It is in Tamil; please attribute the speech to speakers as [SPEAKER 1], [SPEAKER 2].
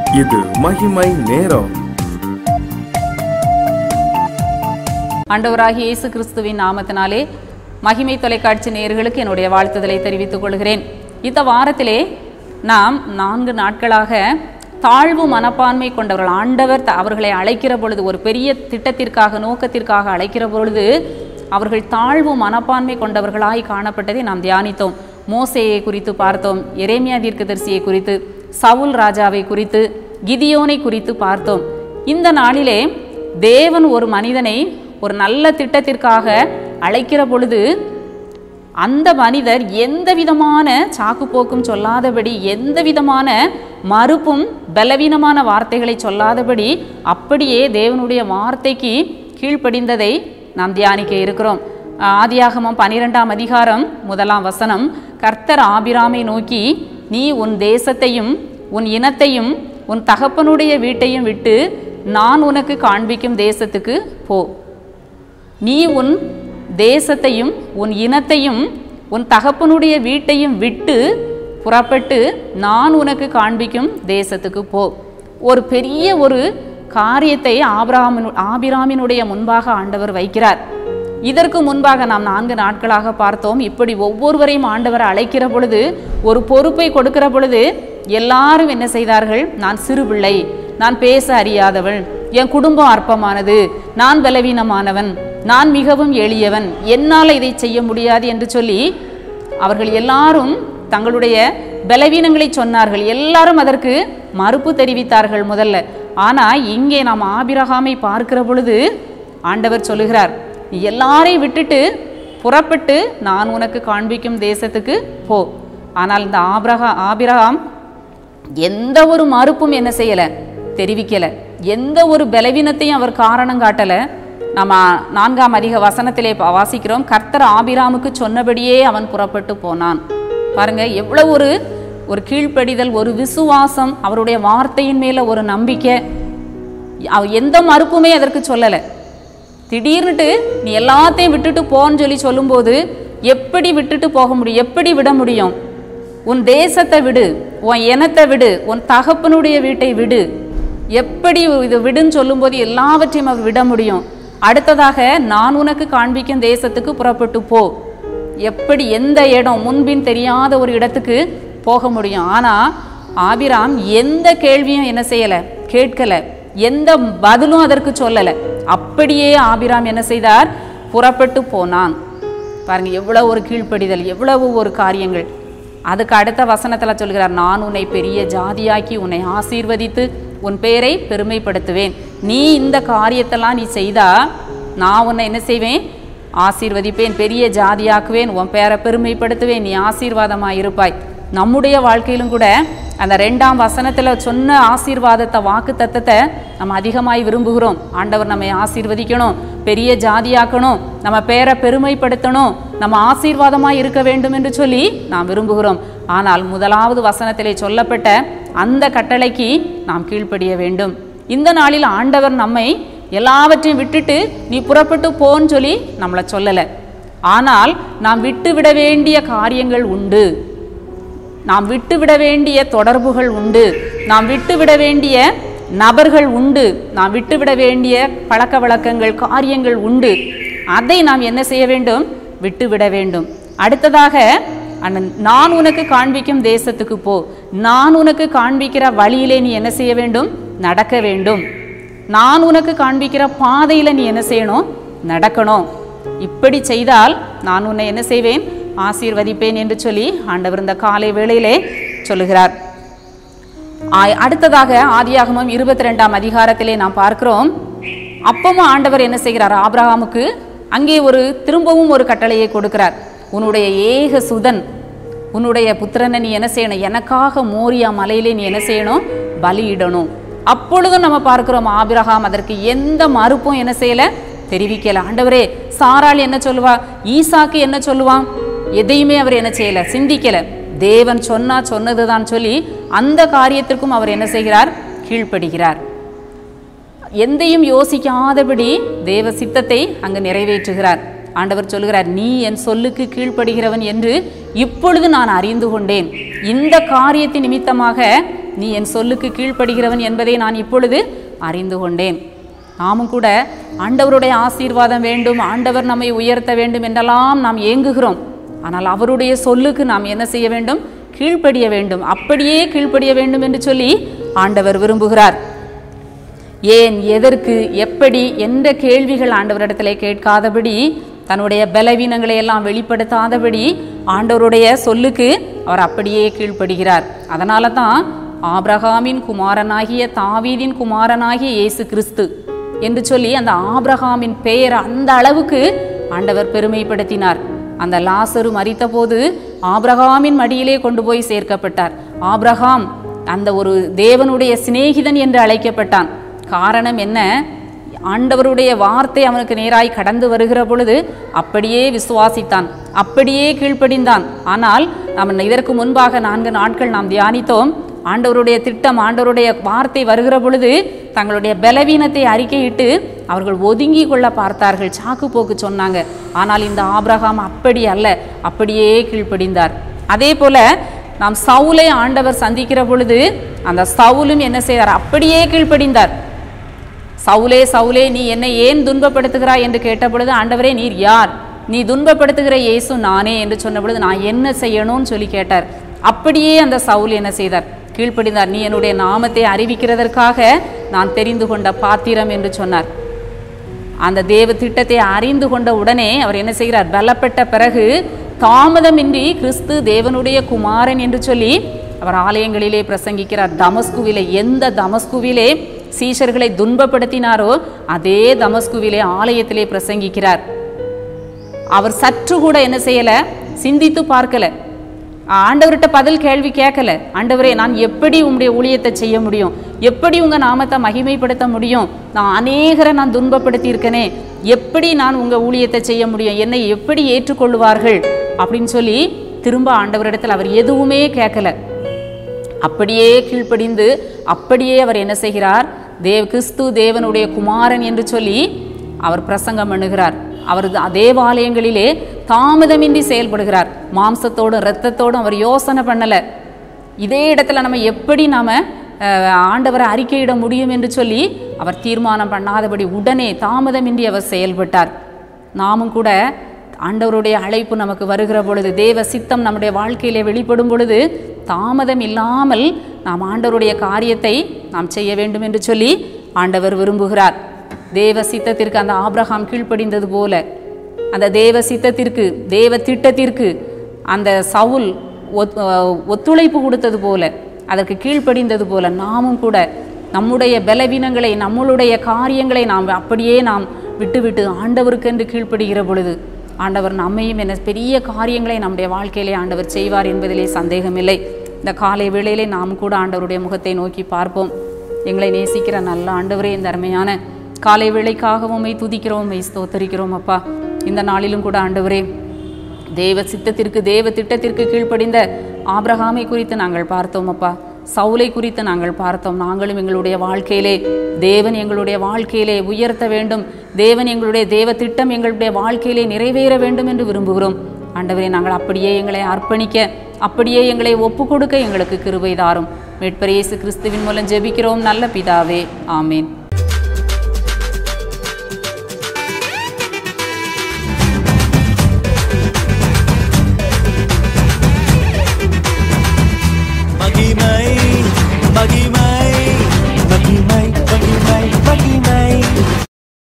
[SPEAKER 1] இது மகிமை நேரம்
[SPEAKER 2] ஆண்டவராகிய இயேசு கிறிஸ்துவின் நாமத்தினாலே மகிமை தொலைக்காட்சி நேயர்களுக்கு என்னுடைய வாழ்த்துதலை தெரிவித்துக் கொள்கிறேன் இந்த வாரத்திலே நாம் நான்கு நாட்களாக தாழ்வு மனப்பான்மை கொண்டவர்கள் ஆண்டவர் த- அவர்களை அழைக்கிற பொழுது ஒரு பெரிய திட்டத்திற்காக நோக்கத்திற்காக அழைக்கிற பொழுது அவர்கள் தாழ்வு மனப்பான்மை கொண்டவர்களாய் காணப்பட்டதை நாம் தியானித்தோம் மோசேயை குறித்து பார்த்தோம் எரேமியா தீர்க்கதரிசியை குறித்து சவுல் ராஜாவை குறித்து கிதியோனை குறித்து பார்த்தோம் இந்த நாளிலே தேவன் ஒரு மனிதனை ஒரு நல்ல திட்டத்திற்காக அழைக்கிற பொழுது அந்த மனிதர் எந்த விதமான சாக்குப்போக்கும் சொல்லாதபடி எந்த விதமான மறுப்பும் பலவீனமான வார்த்தைகளை சொல்லாதபடி அப்படியே தேவனுடைய வார்த்தைக்கு கீழ்ப்படிந்ததை நாம் தியானிக்க இருக்கிறோம் ஆதியாகமம் பனிரெண்டாம் அதிகாரம் முதலாம் வசனம் கர்த்தர் ஆபிராமை நோக்கி நீ உன் தேசத்தையும் உன் இனத்தையும் உன் தகப்பனுடைய வீட்டையும் விட்டு நான் உனக்கு காண்பிக்கும் தேசத்துக்கு போ நீ உன் தேசத்தையும் உன் இனத்தையும் உன் தகப்பனுடைய வீட்டையும் விட்டு புறப்பட்டு நான் உனக்கு காண்பிக்கும் தேசத்துக்கு போ ஒரு பெரிய ஒரு காரியத்தை ஆபிராமின் ஆபிராமினுடைய முன்பாக ஆண்டவர் வைக்கிறார் இதற்கு முன்பாக நாம் நான்கு நாட்களாக பார்த்தோம் இப்படி ஒவ்வொருவரையும் ஆண்டவர் அழைக்கிற பொழுது ஒரு பொறுப்பை கொடுக்கிற பொழுது எல்லாரும் என்ன செய்தார்கள் நான் சிறு பிள்ளை நான் பேச அறியாதவள் என் குடும்பம் அற்பமானது நான் பலவீனமானவன் நான் மிகவும் எளியவன் என்னால் இதை செய்ய முடியாது என்று சொல்லி அவர்கள் எல்லாரும் தங்களுடைய பலவீனங்களை சொன்னார்கள் எல்லாரும் அதற்கு மறுப்பு தெரிவித்தார்கள் முதல்ல ஆனா இங்கே நாம் ஆபிரகாமை பார்க்கிற பொழுது ஆண்டவர் சொல்லுகிறார் "நீ எல்லாரையும் விட்டுட்டு புறப்பட்டு நான் உனக்கு காண்பிக்கும் தேசத்துக்கு போ ஆனால் இந்த ஆபிரகா ஆபிரகாம் எந்த ஒரு மறுப்பும் என்ன செய்யல தெரிவிக்கல எந்த ஒரு பலவீனத்தையும் அவர் காரணம் காட்டல நம்ம நான்காம் அதிக வசனத்திலே பா- வாசிக்கிறோம் கர்த்தர் ஆபிராமுக்கு சொன்னபடியே அவன் புறப்பட்டு போனான் பாருங்க எவ்வளவு ஒரு ஒரு கீழ்ப்படிதல் ஒரு விசுவாசம் அவருடைய வார்த்தையின் மேல ஒரு நம்பிக்கை அவ எந்த மறுப்புமே அதற்கு சொல்லலை திடீர்னுட்டு நீ எல்லாத்தையும் விட்டுட்டு போன்னு சொல்லி சொல்லும்போது எப்படி விட்டுட்டு போக முடியும் எப்படி விட முடியும் உன் தேசத்தை விடு உன் இனத்தை விடு உன் தகப்பனுடைய வீட்டை விடு எப்படி இது விடுன்னு சொல்லும்போது எல்லாவற்றையும் அவர் விட முடியும் அடுத்ததாக நான் உனக்கு காண்பிக்கும் தேசத்துக்கு புறப்பட்டு போ எப்படி எந்த இடம் முன்பின் தெரியாத ஒரு இடத்துக்கு போக முடியும் ஆனா ஆபிராம் எந்த கேள்வியும் என்ன செய்யல கேட்கல எந்த பதிலும் அதற்கு சொல்லல அப்படியே ஆபிராம் என்ன செய்தார் புறப்பட்டு போனான் பாருங்க எவ்வளவு ஒரு கீழ்ப்படிதல் எவ்வளவு ஒரு காரியங்கள் அதுக்கு அடுத்த வசனத்துல சொல்கிறார் நான் உன்னை பெரிய ஜாதியாக்கி உன்னை ஆசீர்வதித்து உன் பேரை பெருமைப்படுத்துவேன் நீ இந்த காரியத்தெல்லாம் நீ செய்தா நான் உன்னை என்ன செய்வேன் ஆசீர்வதிப்பேன் பெரிய ஜாதியாக்குவேன் உன் பேரை பெருமைப்படுத்துவேன் நீ ஆசீர்வாதமாக இருப்பாய் நம்முடைய வாழ்க்கையிலும் கூட அந்த ரெண்டாம் வசனத்தில் சொன்ன ஆசீர்வாதத்தை வாக்கு தத்தத்தை நம்ம அதிகமாய் விரும்புகிறோம் ஆண்டவர் நம்மை ஆசீர்வதிக்கணும் பெரிய ஜாதியாக்கணும் நம்ம பேரை பெருமைப்படுத்தணும் நம்ம ஆசீர்வாதமாய் இருக்க வேண்டும் என்று சொல்லி நாம் விரும்புகிறோம் ஆனால் முதலாவது வசனத்திலே சொல்லப்பட்ட அந்த கட்டளைக்கு நாம் கீழ்ப்படிய வேண்டும் இந்த நாளில் ஆண்டவர் நம்மை எல்லாவற்றையும் விட்டுட்டு நீ புறப்பட்டு போன்னு சொல்லி நம்மளை சொல்லலை ஆனால் நாம் விட்டு விட வேண்டிய காரியங்கள் உண்டு நாம் விட்டு விட வேண்டிய தொடர்புகள் உண்டு நாம் விட்டு விட வேண்டிய நபர்கள் உண்டு நாம் விட்டு விட வேண்டிய பழக்க வழக்கங்கள் காரியங்கள் உண்டு அதை நாம் என்ன செய்ய வேண்டும் விட்டு விட வேண்டும் அடுத்ததாக அந்த நான் உனக்கு காண்பிக்கும் தேசத்துக்கு போ நான் உனக்கு காண்பிக்கிற வழியிலே நீ என்ன செய்ய வேண்டும் நடக்க வேண்டும் நான் உனக்கு காண்பிக்கிற பாதையில் நீ என்ன செய்யணும் நடக்கணும் இப்படி செய்தால் நான் உன்னை என்ன செய்வேன் ஆசீர்வதிப்பேன் என்று சொல்லி ஆண்டவர் இந்த காலை வேளையிலே சொல்லுகிறார் ஆ- அடுத்ததாக ஆதியாகமம் இருபத்தி ரெண்டாம் அதிகாரத்திலே நாம் பார்க்கிறோம் அப்பவும் ஆண்டவர் என்ன செய்கிறார் ஆபிரகாமுக்கு அங்கே ஒரு திரும்பவும் ஒரு கட்டளையை கொடுக்கிறார் உன்னுடைய ஏக சுதன் உன்னுடைய புத்திரனை நீ என்ன செய்யணும் எனக்காக மோரியா மலையிலே நீ என்ன செய்யணும் பலியிடணும் அப்பொழுதும் நம்ம பார்க்கிறோம் ஆபிரகாம் அதற்கு எந்த மறுப்பும் என்ன செய்யல தெரிவிக்கல ஆண்டவரே சாராள் என்ன சொல்லுவா ஈசாக்கு என்ன சொல்லுவான் எதையுமே அவர் என்ன செய்யல சிந்திக்கல தேவன் சொன்னா சொன்னதுதான் சொல்லி அந்த காரியத்திற்கும் அவர் என்ன செய்கிறார் கீழ்ப்படுகிறார் எந்தையும் யோசிக்காதபடி தேவ சித்தத்தை அங்கு நிறைவேற்றுகிறார் ஆண்டவர் சொல்லுகிறார் நீ என் சொல்லுக்கு கீழ்ப்படுகிறவன் என்று இப்பொழுது நான் அறிந்து கொண்டேன் இந்த காரியத்தின் நிமித்தமாக நீ என் சொல்லுக்கு கீழ்ப்படுகிறவன் என்பதை நான் இப்பொழுது அறிந்து கொண்டேன் நாமும் கூட ஆண்டவருடைய ஆசீர்வாதம் வேண்டும் ஆண்டவர் நம்மை உயர்த்த வேண்டும் என்றெல்லாம் நாம் ஏங்குகிறோம் ஆனால் அவருடைய சொல்லுக்கு நாம் என்ன செய்ய வேண்டும் கீழ்ப்படிய வேண்டும் அப்படியே கீழ்ப்படிய வேண்டும் என்று சொல்லி ஆண்டவர் விரும்புகிறார் ஏன் எதற்கு எப்படி என்ற கேள்விகள் ஆண்டவரிடத்திலே கேட்காதபடி தன்னுடைய பலவீனங்களை எல்லாம் வெளிப்படுத்தாதபடி ஆண்டவருடைய சொல்லுக்கு அவர் அப்படியே கீழ்ப்படுகிறார் அதனால தான் ஆபிரகாமின் குமாரனாகிய தாவீதின் குமாரனாகிய இயேசு கிறிஸ்து என்று சொல்லி அந்த ஆபிரகாமின் பெயர் அந்த அளவுக்கு ஆண்டவர் பெருமைப்படுத்தினார் அந்த லாசரு மரித்தபோது ஆபிரகாமின் மடியிலே கொண்டு போய் சேர்க்கப்பட்டார் ஆபிரகாம் அந்த ஒரு தேவனுடைய சிநேகிதன் என்று அழைக்கப்பட்டான் காரணம் என்ன ஆண்டவருடைய வார்த்தை அவனுக்கு நேராய் கடந்து வருகிற பொழுது அப்படியே விசுவாசித்தான் அப்படியே கீழ்ப்படிந்தான் ஆனால் அவன் இதற்கு முன்பாக நான்கு நாட்கள் நாம் தியானித்தோம் ஆண்டவருடைய திட்டம் ஆண்டவருடைய வார்த்தை வருகிற பொழுது தங்களுடைய பலவீனத்தை அறிக்கையிட்டு அவர்கள் ஒதுங்கி கொள்ள பார்த்தார்கள் சாக்கு போக்கு சொன்னாங்க ஆனால் இந்த ஆபிரகாம் அப்படி அல்ல அப்படியே கீழ்ப்படிந்தார் அதே போல நாம் சவுலை ஆண்டவர் சந்திக்கிற பொழுது அந்த சவுலும் என்ன செய்தார் அப்படியே கீழ்ப்படிந்தார் சவுலே சவுலே நீ என்னை ஏன் துன்பப்படுத்துகிறாய் என்று கேட்ட பொழுது ஆண்டவரே நீர் யார் நீ துன்பப்படுத்துகிற இயேசு நானே என்று சொன்ன பொழுது நான் என்ன செய்யணும்னு சொல்லி கேட்டார் அப்படியே அந்த சவுல் என்ன செய்தார் கீழ்ப்படிந்தார் நீ என்னுடைய நாமத்தை அறிவிக்கிறதற்காக நான் தெரிந்து கொண்ட பாத்திரம் என்று சொன்னார் அந்த தேவ திட்டத்தை அறிந்து கொண்ட உடனே அவர் என்ன செய்கிறார் பலப்பட்ட பிறகு தாமதமின்றி கிறிஸ்து தேவனுடைய குமாரன் என்று சொல்லி அவர் ஆலயங்களிலே பிரசங்கிக்கிறார் தமஸ்குவிலே எந்த தமஸ்குவிலே சீஷர்களை துன்பப்படுத்தினாரோ அதே தமஸ்குவிலே ஆலயத்திலே பிரசங்கிக்கிறார் அவர் சற்று கூட என்ன செய்யல சிந்தித்து பார்க்கல ஆண்டவர்கிட்ட பதில் கேள்வி கேட்கல ஆண்டவரே நான் எப்படி உங்களுடைய ஊழியத்தை செய்ய முடியும் எப்படி உங்க நாமத்தை மகிமைப்படுத்த முடியும் நான் அநேகரை நான் துன்பப்படுத்தி இருக்கனே எப்படி நான் உங்க ஊழியத்தை செய்ய முடியும் என்னை எப்படி ஏற்றுக்கொள்வார்கள் அப்படின்னு சொல்லி திரும்ப ஆண்டவரிடத்தில் அவர் எதுவுமே கேட்கல அப்படியே கீழ்ப்படிந்து அப்படியே அவர் என்ன செய்கிறார் தேவ் கிறிஸ்து தேவனுடைய குமாரன் என்று சொல்லி அவர் பிரசங்கம் பண்ணுகிறார் அவர் த- தேவாலயங்களிலே தாமதமின்றி செயல்படுகிறார் மாம்சத்தோடும் இரத்தத்தோடும் அவர் யோசனை பண்ணல இதே இடத்துல நம்ம எப்படி நாம அஹ், ஆண்டவரை அறிக்கையிட முடியும் என்று சொல்லி அவர் தீர்மானம் பண்ணாதபடி உடனே தாமதமின்றி அவர் செயல்பட்டார் நாமும் கூட ஆண்டவருடைய அழைப்பு நமக்கு வருகிற பொழுது தேவ சித்தம் நம்முடைய வாழ்க்கையிலே வெளிப்படும் பொழுது தாமதம் இல்லாமல் நாம் ஆண்டவருடைய காரியத்தை நாம் செய்ய வேண்டும் என்று சொல்லி ஆண்டவர் விரும்புகிறார் தேவ சித்தத்திற்கு அந்த ஆபிரகாம் கீழ்ப்படிந்தது போல அந்த தேவ சித்தத்திற்கு தேவ திட்டத்திற்கு அந்த சவுல் ஒத்- ஒத்துழைப்பு கொடுத்தது போல அதற்கு கீழ்ப்படிந்தது போல நாமும் கூட நம்முடைய பலவீனங்களை நம்மளுடைய காரியங்களை நாம் அப்படியே நாம் விட்டுவிட்டு ஆண்டவருக்கென்று கீழ்ப்படுகிற பொழுது ஆண்டவர் நம்மையும் என்ன பெரிய காரியங்களை நம்முடைய வாழ்க்கையிலே ஆண்டவர் செய்வார் என்பதிலே சந்தேகமில்லை இந்த காலை வேளையிலே நாம் கூட ஆண்டவருடைய முகத்தை நோக்கி பார்ப்போம் எங்களை நேசிக்கிற நல்ல ஆண்டவரே இந்த அருமையான காலை வேளைக்காகவும் உம்மை துதிக்கிறோம் உம்மை ஸ்தோத்தரிக்கிறோம் அப்பா இந்த நாளிலும் கூட ஆண்டவரே தேவ சித்தத்திற்கு தேவ திட்டத்திற்கு கீழ்ப்படிந்த ஆபிரகாமை குறித்து நாங்கள் பார்த்தோம் அப்பா சவுலை குறித்து நாங்கள் பார்த்தோம் நாங்களும் எங்களுடைய வாழ்க்கையிலே தேவன் எங்களுடைய வாழ்க்கையிலே உயர்த்த வேண்டும் தேவன் எங்களுடைய தேவ திட்டம் எங்களுடைய வாழ்க்கையிலே நிறைவேற வேண்டும் என்று விரும்புகிறோம் ஆண்டவரே நாங்கள் அப்படியே எங்களை அர்ப்பணிக்க அப்படியே எங்களை ஒப்பு கொடுக்க எங்களுக்கு கிருபை தாரும் மீட்பர் இயேசு கிறிஸ்துவின் மூலம் ஜெபிக்கிறோம் நல்ல பிதாவே ஆமேன்
[SPEAKER 3] மகிமை மகிமை